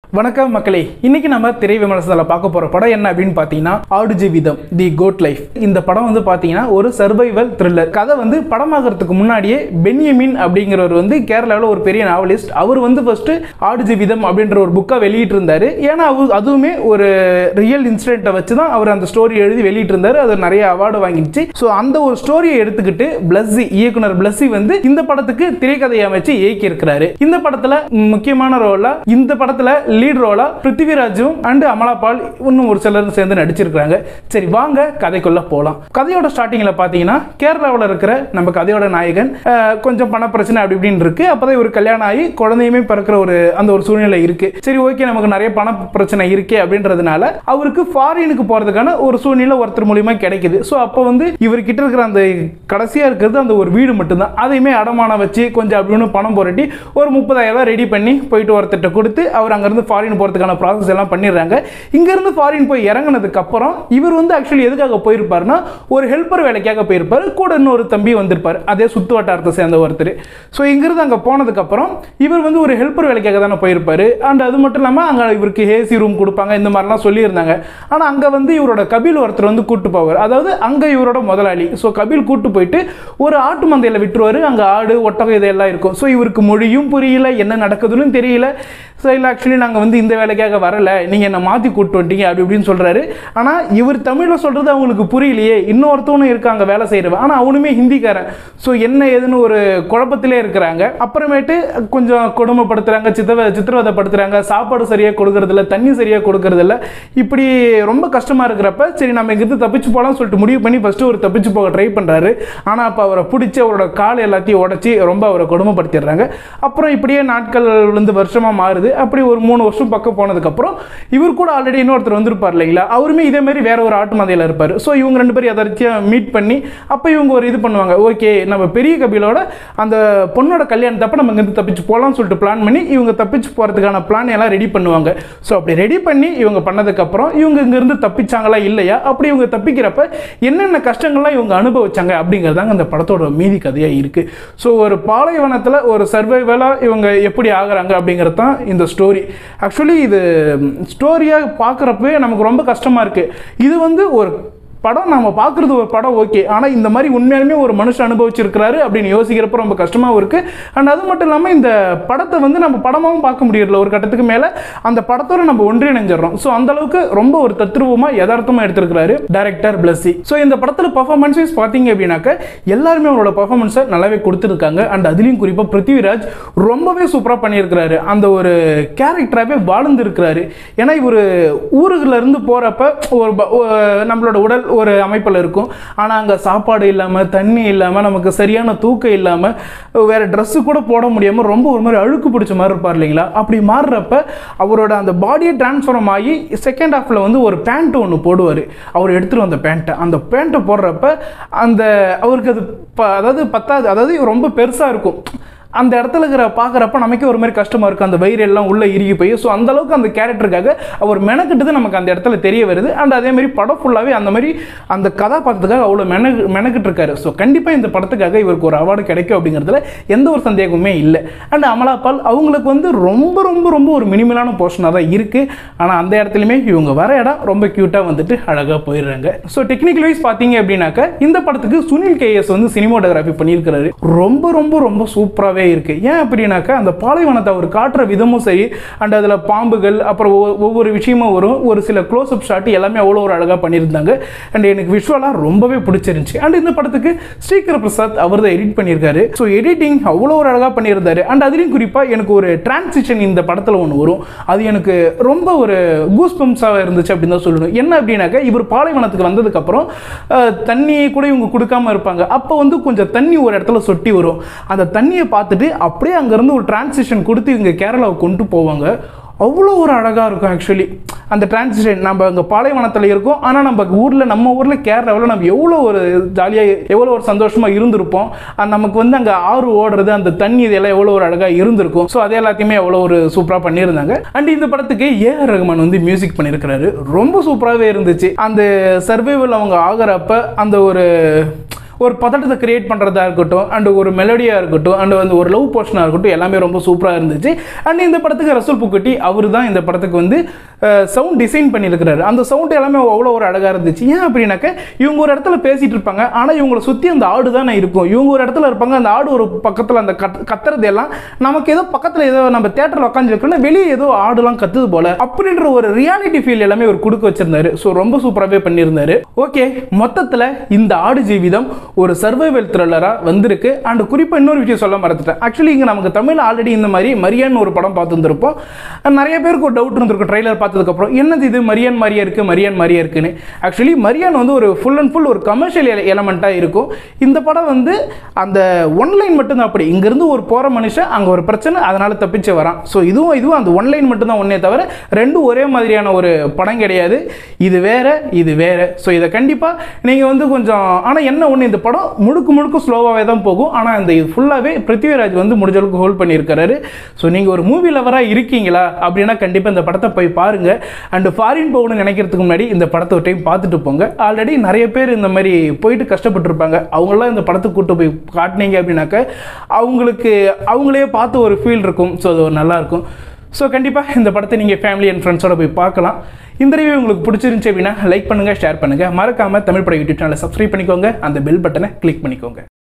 வணக்கம் மக்களே இன்னைக்கு நம்ம திரை விமர்சனத்தில் பார்க்க போற படம் என்ன அப்படின்னு பார்த்தீங்கன்னா ஆடு ஜீவிதம் தி கோட் லைஃப் இந்த படம் வந்து பார்த்தீங்கன்னா ஒரு சர்வைவல் த்ரில்லர் கதை வந்து படமாகறதுக்கு முன்னாடியே பென்யமின் அப்படிங்கிறவர் வந்து கேரளாவில் ஒரு பெரிய நாவலிஸ்ட் அவர் வந்து ஃபர்ஸ்ட் ஆடு ஜீவிதம் அப்படின்ற ஒரு புக்கை வெளியிட்டு இருந்தாரு ஏன்னா அவர் அதுவுமே ஒரு ரியல் இன்சிடென்ட்டை வச்சு தான் அவர் அந்த ஸ்டோரி எழுதி வெளியிட்டு இருந்தாரு அது நிறைய அவார்டு வாங்கிடுச்சு ஸோ அந்த ஒரு ஸ்டோரியை எடுத்துக்கிட்டு பிளஸ்ஸி இயக்குனர் பிளஸ்ஸி வந்து இந்த படத்துக்கு திரைக்கதையை அமைச்சு இயக்கி இருக்கிறாரு இந்த படத்துல முக்கியமான ரோலா இந்த படத்துல லீட் ரோலா பிருத்திவிராஜும் அண்ட் அமலாபால் இன்னும் ஒரு சிலர் சேர்ந்து நடிச்சிருக்காங்க சரி வாங்க கதைக்குள்ள போலாம் கதையோட ஸ்டார்டிங்ல பாத்தீங்கன்னா கேரளாவில் இருக்கிற நம்ம கதையோட நாயகன் அஹ், கொஞ்சம் பண பிரச்சனை அப்படி இப்படின்னு இருக்கு அப்பதான் இவர் கல்யாணம் ஆகி குழந்தையுமே பிறக்கிற ஒரு அந்த ஒரு சூழ்நிலை இருக்கு சரி ஓகே நமக்கு நிறைய பண பிரச்சனை இருக்கே அப்படின்றதுனால அவருக்கு ஃபாரினுக்கு போறதுக்கான ஒரு சூழ்நிலை ஒருத்தர் மூலியமா கிடைக்குது ஸோ அப்போ வந்து இவர்கிட்ட இருக்கிற அந்த கடைசியா இருக்கிறது அந்த ஒரு வீடு மட்டும்தான் அதையுமே அடமானம் வச்சு கொஞ்சம் அப்படின்னு பணம் புரட்டி ஒரு முப்பதாயிரம் ரூபாய் ரெடி பண்ணி போயிட்டு ஒருத்தர்கிட்ட கொடுத்து அவர் அங்கேருந்து ஃபாரின் போகிறதுக்கான ப்ராசஸ் எல்லாம் பண்ணிடுறாங்க இங்கேருந்து ஃபாரின் போய் இறங்குனதுக்கு அப்புறம் இவர் வந்து ஆக்சுவலி எதுக்காக போயிருப்பாருன்னா ஒரு ஹெல்ப்பர் வேலைக்காக போயிருப்பார் கூட இன்னொரு தம்பி வந்திருப்பார் அதே சுத்து வட்டாரத்தை சேர்ந்த ஒருத்தர் ஸோ இங்கிருந்து அங்கே போனதுக்கப்புறம் இவர் வந்து ஒரு ஹெல்ப்பர் வேலைக்காக தானே போயிருப்பாரு அண்ட் அது மட்டும் இல்லாமல் அங்கே இவருக்கு ஏசி ரூம் கொடுப்பாங்க இந்த மாதிரிலாம் சொல்லியிருந்தாங்க ஆனால் அங்கே வந்து இவரோட கபில் ஒருத்தர் வந்து கூட்டு போவார் அதாவது அங்கே இவரோட முதலாளி ஸோ கபில் கூட்டு போயிட்டு ஒரு ஆட்டு மந்தையில் விட்டுருவாரு அங்கே ஆடு ஒட்டகம் இதெல்லாம் இருக்கும் ஸோ இவருக்கு மொழியும் புரியல என்ன நடக்குதுன்னு தெரியல ஸோ இல்லை ஆக்சுவலி நாங்கள் வந்து இந்த வேலைக்காக வரல நீங்கள் என்னை மாற்றி கூட்டு வந்துட்டீங்க அப்படி இப்படின்னு சொல்கிறாரு ஆனால் இவர் தமிழில் சொல்கிறது அவங்களுக்கு புரியலையே இன்னொருத்தவனும் இருக்காங்க வேலை செய்கிறவன் ஆனால் அவனுமே ஹிந்திக்காரன் ஸோ என்ன ஏதுன்னு ஒரு குழப்பத்திலே இருக்கிறாங்க அப்புறமேட்டு கொஞ்சம் கொடுமைப்படுத்துகிறாங்க சித்தவ சித்திரவதைப்படுத்துகிறாங்க சாப்பாடு சரியாக கொடுக்கறதில்ல தண்ணி சரியாக கொடுக்கறதில்ல இப்படி ரொம்ப கஷ்டமாக இருக்கிறப்ப சரி நம்ம இங்கிருந்து தப்பிச்சு போகலாம்னு சொல்லிட்டு முடிவு பண்ணி ஃபஸ்ட்டு ஒரு தப்பிச்சு போக ட்ரை பண்ணுறாரு ஆனால் அப்போ அவரை பிடிச்சி அவரோட கால் எல்லாத்தையும் உடச்சி ரொம்ப அவரை கொடுமைப்படுத்திடுறாங்க அப்புறம் இப்படியே நாட்கள் வந்து வருஷமாக மாறுது அப்படி ஒரு மூணு வருஷம் பக்கம் போனதுக்கப்புறம் இவர் கூட ஆல்ரெடி இன்னொருத்தர் வந்திருப்பார் இல்லைங்களா அவருமே இதே மாதிரி வேற ஒரு ஆட்டு மந்தையில் இருப்பார் ஸோ இவங்க ரெண்டு பேரும் எதாச்சும் மீட் பண்ணி அப்போ இவங்க ஒரு இது பண்ணுவாங்க ஓகே நம்ம பெரிய கபிலோட அந்த பொண்ணோட கல்யாணத்தப்ப நம்ம இங்கேருந்து தப்பிச்சு போகலாம்னு சொல்லிட்டு பிளான் பண்ணி இவங்க தப்பிச்சு போகிறதுக்கான பிளான் எல்லாம் ரெடி பண்ணுவாங்க ஸோ அப்படி ரெடி பண்ணி இவங்க பண்ணதுக்கப்புறம் இவங்க இங்கேருந்து தப்பிச்சாங்களா இல்லையா அப்படி இவங்க தப்பிக்கிறப்ப என்னென்ன கஷ்டங்கள்லாம் இவங்க அனுபவிச்சாங்க அப்படிங்கிறதாங்க அந்த படத்தோட மீதி கதையாக இருக்குது ஸோ ஒரு பாலைவனத்தில் ஒரு சர்வைவலாக இவங்க எப்படி ஆகுறாங்க அப்படிங்கிறது தான் இந்த ஸ்டோரி ஆக்சுவலி இது ஸ்டோரியாக பார்க்குறப்பவே நமக்கு ரொம்ப கஷ்டமாக இருக்குது இது வந்து ஒரு படம் நம்ம பார்க்குறது ஒரு படம் ஓகே ஆனால் இந்த மாதிரி உண்மையாலுமே ஒரு மனுஷன் அனுபவிச்சிருக்கிறாரு அப்படின்னு யோசிக்கிறப்ப ரொம்ப கஷ்டமாகவும் இருக்குது அண்ட் அது மட்டும் இல்லாமல் இந்த படத்தை வந்து நம்ம படமாகவும் பார்க்க முடியல ஒரு கட்டத்துக்கு மேலே அந்த படத்தோட நம்ம ஒன்றிணைஞ்சிடறோம் ஸோ அந்த அளவுக்கு ரொம்ப ஒரு தத்ரூபமாக யதார்த்தமாக எடுத்திருக்கிறாரு டைரக்டர் பிளஸ்ஸி ஸோ இந்த படத்தில் பர்ஃபார்மன்ஸ் வைஸ் பார்த்தீங்க அப்படின்னாக்க எல்லாருமே அவங்களோட பர்ஃபார்மன்ஸை நல்லாவே கொடுத்துருக்காங்க அண்ட் அதுலேயும் குறிப்பாக பிருத்திவிராஜ் ரொம்பவே சூப்பராக பண்ணியிருக்கிறாரு அந்த ஒரு கேரக்டராகவே வாழ்ந்துருக்கிறாரு ஏன்னா இவர் ஊருக்குள்ள இருந்து போகிறப்ப ஒரு ப- ஒ- நம்மளோட உடல் ஒரு அமைப்பில் இருக்கும் ஆனால் அங்கே சாப்பாடு இல்லாமல் தண்ணி இல்லாமல் நமக்கு சரியான தூக்கம் இல்லாமல் வேறு ட்ரெஸ்ஸு கூட போட முடியாமல் ரொம்ப ஒரு மாதிரி அழுக்கு பிடிச்ச மாதிரி இருப்பார் இல்லைங்களா அப்படி மாறுறப்ப அவரோட அந்த பாடியை டிரான்ஸ்ஃபார்ம் ஆகி செகண்ட் ஹாஃபில் வந்து ஒரு பேண்ட் ஒன்று போடுவார் அவர் எடுத்துகிட்டு வந்த பேண்ட்டை அந்த பேண்ட்டை போடுறப்ப அந்த அவருக்கு அது ப- அதாவது பத்தாது அதாவது ரொம்ப பெருசாக இருக்கும் அந்த இடத்துல இருக்கிற பார்க்குறப்ப நமக்கே ஒரு மாதிரி கஷ்டமாக இருக்கும் அந்த வயிறு எல்லாம் உள்ளே இறுகி போய் ஸோ அந்த அளவுக்கு அந்த கேரக்டருக்காக அவர் மெனக்கிட்டது நமக்கு அந்த இடத்துல தெரிய வருது அண்ட் அதே மாதிரி படம் ஃபுல்லாகவே அந்த மாதிரி அந்த கதாபாத்திரத்துக்காக அவ்வளோ மென மெனக்கிட்டு இருக்காரு ஸோ கண்டிப்பாக இந்த படத்துக்காக இவருக்கு ஒரு அவார்டு கிடைக்கும் அப்படிங்கிறதுல எந்த ஒரு சந்தேகமுமே இல்லை அண்ட் அமலாபால் அவங்களுக்கு வந்து ரொம்ப ரொம்ப ரொம்ப ஒரு மினிமலான போர்ஷனாக தான் இருக்குது ஆனால் அந்த இடத்துலையுமே இவங்க வர இடம் ரொம்ப க்யூட்டாக வந்துட்டு அழகாக போயிடுறாங்க ஸோ டெக்னிக்கல் வைஸ் பார்த்தீங்க அப்படின்னாக்க இந்த படத்துக்கு சுனில் கேஎஸ் வந்து சினிமோட்டோகிராஃபி பண்ணியிருக்கிறாரு ரொம்ப ரொம்ப ரொம்ப சூப்பராகவே இருக்கு ஏன் அப்படின்னாக்கா அந்த பாலைவனத்தை அவர் காட்டுற விதமும் சரி அண்ட் அதில் பாம்புகள் அப்புறம் ஒவ்வொ- ஒவ்வொரு விஷயமும் வரும் ஒரு சில க்ளோஸ் அப் ஷாட் எல்லாமே அவ்வளோ ஒரு அழகாக பண்ணியிருந்தாங்க அண்ட் எனக்கு விஷுவலாக ரொம்பவே பிடிச்சிருந்துச்சு அண்ட் இந்த படத்துக்கு ஸ்ரீகர் பிரசாத் அவர் தான் எடிட் பண்ணியிருக்காரு ஸோ எடிட்டிங் அவ்வளோ ஒரு அழகாக பண்ணியிருந்தாரு அண்ட் அதுலேயும் குறிப்பாக எனக்கு ஒரு டிரான்சிஷன் இந்த படத்தில் ஒன்று வரும் அது எனக்கு ரொம்ப ஒரு கூஸ் பம்ப்ஸாக இருந்துச்சு அப்படின்னு தான் சொல்லணும் என்ன அப்படின்னாக்கா இவர் பாலைவனத்துக்கு வந்ததுக்கப்புறம் அஹ், தண்ணியை கூட இவங்க கொடுக்காம இருப்பாங்க அப்போ வந்து கொஞ்சம் தண்ணி ஒரு இடத்துல சொட்டி வரும் அந்த தண்ணியை பார்த்துட்டு அப்படியே அங்கேருந்து ஒரு டிரான்சிஷன் கொடுத்து இவங்க கேரளாவுக்கு கொண்டு போவாங்க அவ்வளோ ஒரு அழகாக இருக்கும் ஆக்சுவலி அந்த டிரான்சிஷன் நம்ம அங்கே பாலைவனத்தில் இருக்கோம் ஆனால் நம்ம ஊரில் நம்ம ஊரில் கேரளாவில் நம்ம எவ்வளோ ஒரு ஜாலியாக எவ்வளோ ஒரு சந்தோஷமாக இருந்திருப்போம் அண்ட் நமக்கு வந்து அங்கே ஆறு ஓடுறது அந்த தண்ணி இதெல்லாம் எவ்வளோ ஒரு அழகாக இருந்திருக்கும் ஸோ அது எல்லாத்தையுமே எவ்வளோ ஒரு சூப்பராக பண்ணியிருந்தாங்க அண்ட் இந்த படத்துக்கு ஏஆர் ரஹ்மான் வந்து மியூசிக் பண்ணியிருக்கிறாரு ரொம்ப சூப்பராகவே இருந்துச்சு அந்த சர்வைவல் அவங்க ஆகிறப்ப அந்த ஒரு ஒரு பதட்டத்தை கிரியேட் பண்ணுறதா இருக்கட்டும் அண்ட் ஒரு மெலடியாக இருக்கட்டும் அண்ட் வந்து ஒரு லவ் போர்ஷனாக இருக்கட்டும் எல்லாமே ரொம்ப சூப்பராக இருந்துச்சு அண்ட் இந்த படத்துக்கு ரசூல் புக்குட்டி அவர் தான் இந்த படத்துக்கு வந்து சவுண்ட் டிசைன் பண்ணியிருக்கிறாரு அந்த சவுண்ட் எல்லாமே அவ்வளோ ஒரு அழகாக இருந்துச்சு ஏன் அப்படின்னாக்க இவங்க ஒரு இடத்துல பேசிட்டு இருப்பாங்க ஆனால் இவங்களை சுற்றி அந்த ஆடு தானே இருக்கும் இவங்க ஒரு இடத்துல இருப்பாங்க அந்த ஆடு ஒரு பக்கத்தில் அந்த கத் கத்துறது எல்லாம் நமக்கு ஏதோ பக்கத்தில் ஏதோ நம்ம தேட்டரில் உட்காந்துருக்கோம்னா வெளியே ஏதோ ஆடுலாம் கத்துது போல அப்படின்ற ஒரு ரியாலிட்டி ஃபீல் எல்லாமே ஒரு கொடுக்க வச்சிருந்தாரு ஸோ ரொம்ப சூப்பராகவே பண்ணியிருந்தாரு ஓகே மொத்தத்தில் இந்த ஆடு ஜீவிதம் ஒரு சர்வைவல் த்ரில்லராக வந்திருக்கு அண்ட் குறிப்பாக இன்னொரு விஷயம் சொல்ல மறந்துட்டேன் ஆக்சுவலி இங்கே நமக்கு தமிழ் ஆல்ரெடி இந்த மாதிரி மரியான் ஒரு படம் பார்த்துருந்துருப்போம் நிறைய பேருக்கு ஒரு டவுட் இருந்திருக்கும் ட்ரைலர் பார்த்ததுக்கப்புறம் என்னது இது மரியான் மாதிரியா இருக்குது மரியான் மாதிரியா இருக்குன்னு ஆக்சுவலி மரியான் வந்து ஒரு ஃபுல் அண்ட் ஃபுல் ஒரு கமர்ஷியல் எலமெண்ட்டாக இருக்கும் இந்த படம் வந்து அந்த ஒன்லைன் மட்டும்தான் அப்படி இங்கேருந்து ஒரு போகிற மனுஷன் அங்கே ஒரு பிரச்சனை அதனால் தப்பிச்சு வரான் ஸோ இதுவும் இதுவும் அந்த ஒன்லைன் மட்டும்தான் ஒன்றே தவிர ரெண்டும் ஒரே மாதிரியான ஒரு படம் கிடையாது இது வேற இது வேற ஸோ இதை கண்டிப்பாக நீங்கள் வந்து கொஞ்சம் ஆனால் என்ன ஒன்று இந்த படம் முழுக்க முழுக்க ஸ்லோவாகவே தான் போகும் ஆனால் இந்த இது ஃபுல்லாகவே பிருத்திவிராஜ் வந்து முடிஞ்ச அளவுக்கு ஹோல்ட் பண்ணியிருக்காரு ஸோ நீங்கள் ஒரு மூவி லவராக இருக்கீங்களா அப்படின்னா கண்டிப்பாக இந்த படத்தை போய் பாருங்க அண்ட் ஃபாரின் போகணும்னு நினைக்கிறதுக்கு முன்னாடி இந்த படத்தை ஒரு டைம் பார்த்துட்டு போங்க ஆல்ரெடி நிறைய பேர் இந்த மாதிரி போயிட்டு கஷ்டப்பட்டிருப்பாங்க அவங்களாம் இந்த படத்துக்கு கூட்டு போய் காட்டினீங்க அப்படின்னாக்க அவங்களுக்கு அவங்களே பார்த்து ஒரு ஃபீல் இருக்கும் ஸோ அது ஒரு நல்லா இருக்கும் ஸோ கண்டிப்பாக இந்த படத்தை நீங்கள் ஃபேமிலி அண்ட் ஃப்ரெண்ட்ஸோட போய் பார்க்கலாம் இந்த ரிவ்யூ உங்களுக்கு பிடிச்சிருந்துச்சு அப்படின்னா லைக் பண்ணுங்கள் ஷேர் பண்ணுங்கள் மறக்காமல் தமிழ் படம் யூடியூப் சேனலை சப்ஸ்கிரைப் பண்ணிக்கோங்க அந்த பெல் பட்டனை கிளிக் பண்ணிக்கோங்க